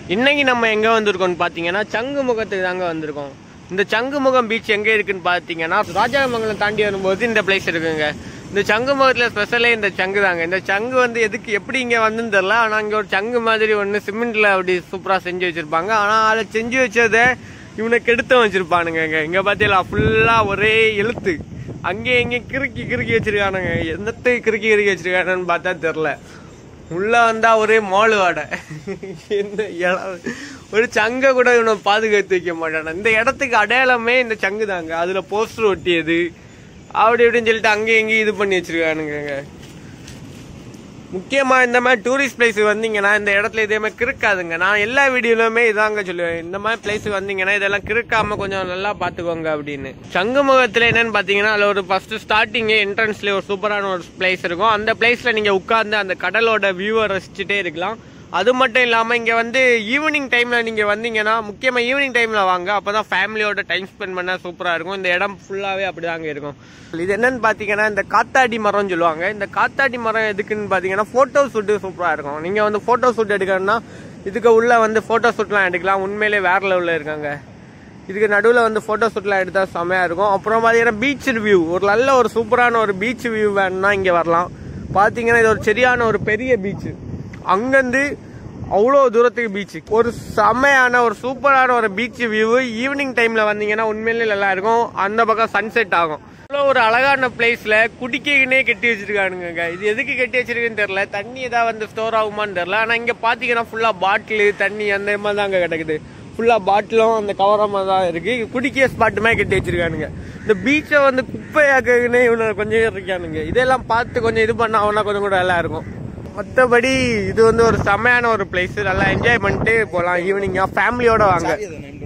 இன்னைக்கு நம்ம எங்க வந்திருக்கோம்னு பாத்தீங்கன்னா சங்கு முகத்துக்கு தாங்க வந்திருக்கோம் இந்த சங்கு முகம் பீச் எங்க இருக்குன்னு பாத்தீங்கன்னா ராஜாமங்கலம் தாண்டி வரும்போது இந்த பிளேஸ் இருக்குங்க இந்த சங்கு முகத்துல ஸ்பெஷலே இந்த சங்கு தாங்க இந்த சங்கு வந்து எதுக்கு எப்படி இங்க வந்துன்னு தெரியல ஆனா இங்க ஒரு சங்கு மாதிரி ஒண்ணு சிமெண்ட்ல அப்படி சூப்பரா செஞ்சு வச்சிருப்பாங்க ஆனா அதை செஞ்சு வச்சதை இவனை கெடுத்த வச்சிருப்பானுங்க இங்க இங்க பாத்தீங்களா ஃபுல்லா ஒரே எழுத்து அங்கே இங்கே கிறுக்கி கிறுக்கி வச்சிருக்கானுங்க என்னத்தை கிறுக்கி கிறுக்கி வச்சிருக்கானுன்னு பார்த்தா தெரில உள்ள வந்தா ஒரே மாலு வாடை என்ன இடம் ஒரு சங்க கூட இவனை பாதுகாத்து வைக்க மாட்டான இந்த இடத்துக்கு அடையாளமே இந்த சங்கு தாங்க அதுல போஸ்டர் ஒட்டியது அப்படி இப்படின்னு சொல்லிட்டு அங்கேயும் இங்கேயும் இது பண்ணி வச்சிருக்கானுங்க முக்கியமா இந்த மாதிரி டூரிஸ்ட் பிளேஸ் வந்தீங்கன்னா இந்த இடத்துல இதே மாதிரி கிறுக்காதுங்க நான் எல்லா வீடியோலுமே இதாங்க சொல்லுவேன் இந்த மாதிரி பிளேஸ் வந்தீங்கன்னா இதெல்லாம் கிறுக்காம கொஞ்சம் நல்லா பாத்துக்கோங்க அப்படின்னு சங்குமுகத்துல என்னன்னு பாத்தீங்கன்னா அதுல ஒரு ஃபர்ஸ்ட் ஸ்டார்டிங் என்ட்ரன்ஸ்ல ஒரு சூப்பரான ஒரு பிளேஸ் இருக்கும் அந்த பிளேஸ்ல நீங்க உட்கார்ந்து அந்த கடலோட வியூவை ரசிச்சுட்டே இருக்கலாம் அது மட்டும் இல்லாம இங்க வந்து ஈவினிங் டைம்ல நீங்க வந்தீங்கன்னா முக்கியமா ஈவினிங் டைம்ல வாங்க அப்பதான் ஃபேமிலியோட டைம் ஸ்பெண்ட் பண்ணா சூப்பரா இருக்கும் இந்த இடம் ஃபுல்லாவே அப்படிதாங்க இருக்கும் இது என்னன்னு பாத்தீங்கன்னா இந்த காத்தாடி மரம்னு சொல்லுவாங்க இந்த காத்தாடி மரம் எதுக்குன்னு பாத்தீங்கன்னா போட்டோ ஷூட் சூப்பரா இருக்கும் நீங்க வந்து போட்டோ ஷூட் எடுக்கணும்னா இதுக்கு உள்ள வந்து போட்டோ ஷூட்லாம் எடுக்கலாம் உண்மையிலே வேற லெவல்ல இருக்காங்க இதுக்கு நடுவில் வந்து ஃபோட்டோ ஷூட்லாம் எடுத்தால் செமையாக இருக்கும் அப்புறம் பார்த்தீங்கன்னா பீச் வியூ ஒரு நல்ல ஒரு சூப்பரான ஒரு பீச் வியூ வேணும்னா இங்கே வரலாம் பார்த்தீங்கன்னா இது ஒரு சரியான ஒரு பெரிய பீச் அங்கேருந்து அவ்வளோ தூரத்துக்கு பீச் ஒரு செமையான ஒரு சூப்பரான ஒரு பீச் வியூ ஈவினிங் டைமில் வந்தீங்கன்னா உண்மையிலே நல்லா இருக்கும் அந்த பக்கம் சன்செட் ஆகும் இவ்வளோ ஒரு அழகான பிளேஸ்ல குடிக்கனே கட்டி வச்சிருக்கானுங்க இது எதுக்கு கட்டி வச்சிருக்குன்னு தெரியல தண்ணி ஏதாவது வந்து ஸ்டோர் ஆகுமான்னு தெரியல ஆனால் இங்கே பார்த்தீங்கன்னா ஃபுல்லாக பாட்டிலு தண்ணி அந்த மாதிரி தாங்க கிடக்குது ஃபுல்லாக பாட்டிலும் அந்த கவரமாக தான் இருக்கு குடிக்கிய ஸ்பாட்டுமே கட்டி வச்சிருக்கானுங்க இந்த பீச்சை வந்து குப்பையாக்குன்னு இவனை கொஞ்சம் இருக்கானுங்க இதெல்லாம் பார்த்து கொஞ்சம் இது பண்ண அவனா கொஞ்சம் கூட நல்லா இருக்கும் மற்றபடி இது வந்து ஒரு செமையான ஒரு பிளேஸ் நல்லா என்ஜாய் பண்ணிட்டு போகலாம் ஈவினிங்காக ஃபேமிலியோட வாங்க